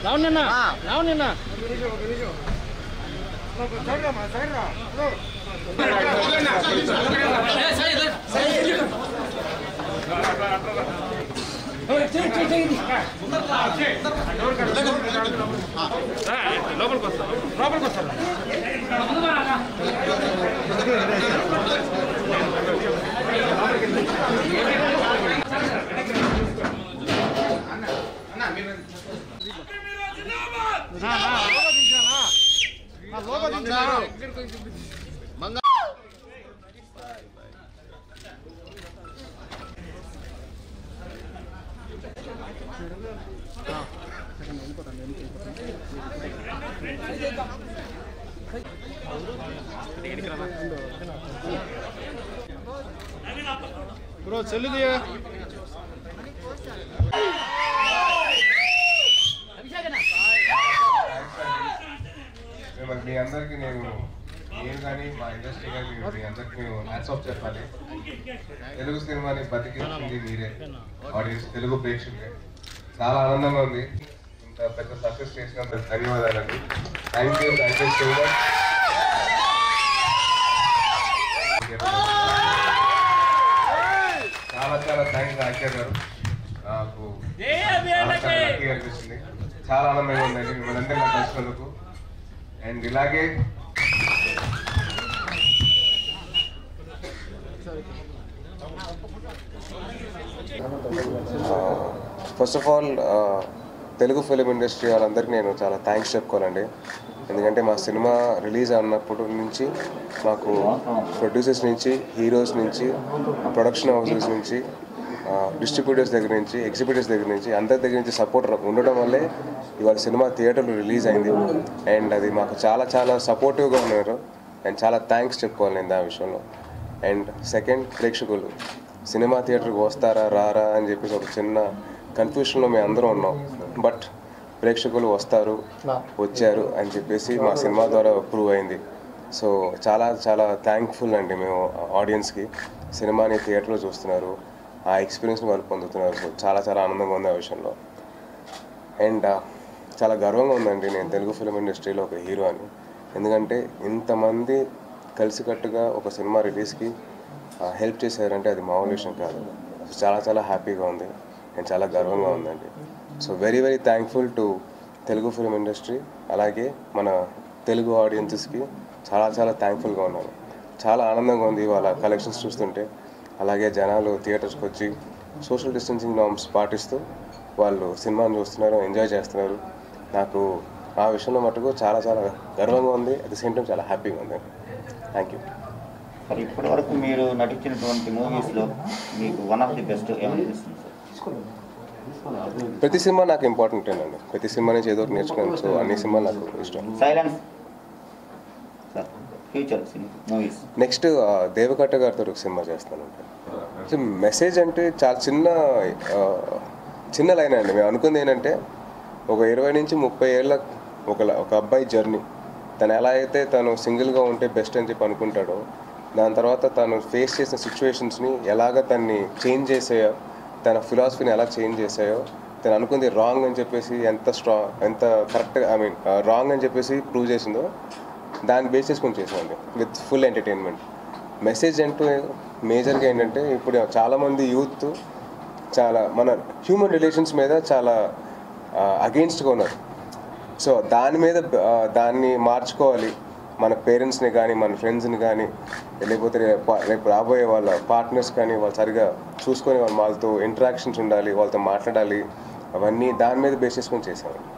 రావణ్యన్న రావణ్యన్న bro చెల్లిది మిమ్మల్ని మీ అందరికీ నేను నేను కానీ మా ఇండస్ట్రీ కానీ మీ- మీ అందరికీ నేను హ్యాట్స్ ఆఫ్ చెప్పాలి తెలుగు సినిమాని బతికించింది మీరే ఆడియన్స్ తెలుగు ప్రేక్షకులే చాలా ఆనందంగా ఉంది ఇంత పెద్ద సక్సెస్ చేసినందుకు ధన్యవాదాలండి thank you thank you so much చాలా చాలా థ్యాంక్స్ ఆచార్య గారు నాకు చాలా చాలా హ్యాపీగా అనిపిస్తుంది చాలా ఆనందంగా ఉందండి మిమ్మల్ని అందరినీ నాకు కలిసినందుకు అండ్ ఇలాగే first of all Telugu film industry వాళ్ళందరికీ నేను చాలా థ్యాంక్స్ చెప్పుకోవాలండి ఎందుకంటే మా సినిమా రిలీజ్ అన్నప్పటి నుంచి మాకు ప్రొడ్యూసర్స్ నుంచి హీరోస్ నుంచి ప్రొడక్షన్ హౌసెస్ నుంచి డిస్ట్రిబ్యూటర్స్ దగ్గర నుంచి ఎగ్జిబిటర్స్ దగ్గర నుంచి అందరి దగ్గర నుంచి సపోర్ట్ ఉండడం వల్లే ఇవాళ సినిమా థియేటర్లో రిలీజ్ అయింది అండ్ అది మాకు చాలా చాలా సపోర్టివ్గా ఉన్నారు అండ్ చాలా థ్యాంక్స్ చెప్పుకోవాలి నేను ఆ విషయంలో అండ్ సెకండ్ ప్రేక్షకులు సినిమా థియేటర్కి వస్తారా రారా అని చెప్పేసి ఒక చిన్న కన్ఫ్యూషన్లో మేము అందరం ఉన్నాం బట్ ప్రేక్షకులు వస్తారు వచ్చారు అని చెప్పేసి మా సినిమా ద్వారా ప్రూవ్ అయింది సో చాలా చాలా థ్యాంక్ఫుల్ అండి మేము ఆడియన్స్కి సినిమాని థియేటర్లో చూస్తున్నారు ఆ ఎక్స్పీరియన్స్ని వాళ్ళు పొందుతున్నారు సో చాలా చాలా ఆనందంగా ఉంది ఆ విషయంలో అండ్ చాలా గర్వంగా ఉందండి నేను తెలుగు ఫిలిం ఇండస్ట్రీలో ఒక హీరో అని ఎందుకంటే ఇంతమంది కలిసికట్టుగా ఒక సినిమా రిలీజ్కి హెల్ప్ చేశారంటే అది మామూలు విషయం కాదు చాలా చాలా హ్యాపీగా ఉంది అండ్ చాలా గర్వంగా ఉందండి so very very thankful to Telugu film industry అలాగే మన తెలుగు ఆడియన్సెస్కి చాలా చాలా థ్యాంక్ఫుల్గా ఉన్నాను చాలా ఆనందంగా ఉంది వాళ్ళ కలెక్షన్స్ చూస్తుంటే అలాగే జనాలు థియేటర్స్కి వచ్చి సోషల్ డిస్టెన్సింగ్ నార్మ్స్ పాటిస్తూ వాళ్ళు సినిమాని చూస్తున్నారు ఎంజాయ్ చేస్తున్నారు నాకు ఆ విషయంలో మటుకు చాలా చాలా గర్వంగా ఉంది అట్ ది సేమ్ టైం చాలా హ్యాపీగా ఉంది థ్యాంక్ యూ మరి ఇప్పటి వరకు మీరు నటించినటువంటి మూవీస్లో మీకు వన్ ఆఫ్ ది బెస్ట్ ఏమనిపిస్తుంది సార్ ప్రతి సినిమా నాకు ఇంపార్టెంట్ అండి ప్రతి సినిమా నుంచి ఏదో ఒకటి నేర్చుకున్నాను సో అన్ని సినిమాలు నాకు ఇష్టం silence sir future movies next ah, Devakatta గారితో ఒక సినిమా చేస్తానండి సో మెసేజ్ అంటే చాలా చిన్న ఆ, చిన్న లైన్ అండి మేము అనుకుంది ఏంటంటే ఒక ఇరవై నుంచి ముప్పై ఏళ్ళ ఒక ఒక అబ్బాయి జర్నీ తను ఎలా అయితే తను సింగిల్గా ఉంటే బెస్ట్ అని చెప్పి అనుకుంటాడో దాని తర్వాత తను ఫేస్ చేసిన సిచ్యువేషన్స్ని ఎలాగ తన్ని చేంజ్ చేసాయో తన ఫిలాసఫీని ఎలా చేంజ్ చేసాయో తను అనుకుంది రాంగ్ అని చెప్పేసి ఎంత స్ట్రాంగ్ ఎంత కరెక్ట్ ఐ మీన్ రాంగ్ అని చెప్పేసి ప్రూవ్ చేసిందో దాన్ని బేస్ చేసుకొని చేసామండి విత్ ఫుల్ ఎంటర్టైన్మెంట్ మెసేజ్ అంటూ మేజర్గా ఏంటంటే ఇప్పుడు చాలామంది యూత్ చాలా మన హ్యూమన్ రిలేషన్స్ మీద చాలా అగెయిన్స్ట్గా ఉన్నారు సో దాని మీద ఆ, దాన్ని మార్చుకోవాలి మన పేరెంట్స్ని కానీ మన ఫ్రెండ్స్ని కానీ లేకపోతే రేపు రేపు రాబోయే వాళ్ళ పార్ట్నర్స్ కానీ వాళ్ళు సరిగా చూసుకొని వాళ్ళు వాళ్ళతో ఇంటరాక్షన్స్ ఉండాలి వాళ్ళతో మాట్లాడాలి అవన్నీ దాని మీద బేస్ చేసుకొని చేసామండి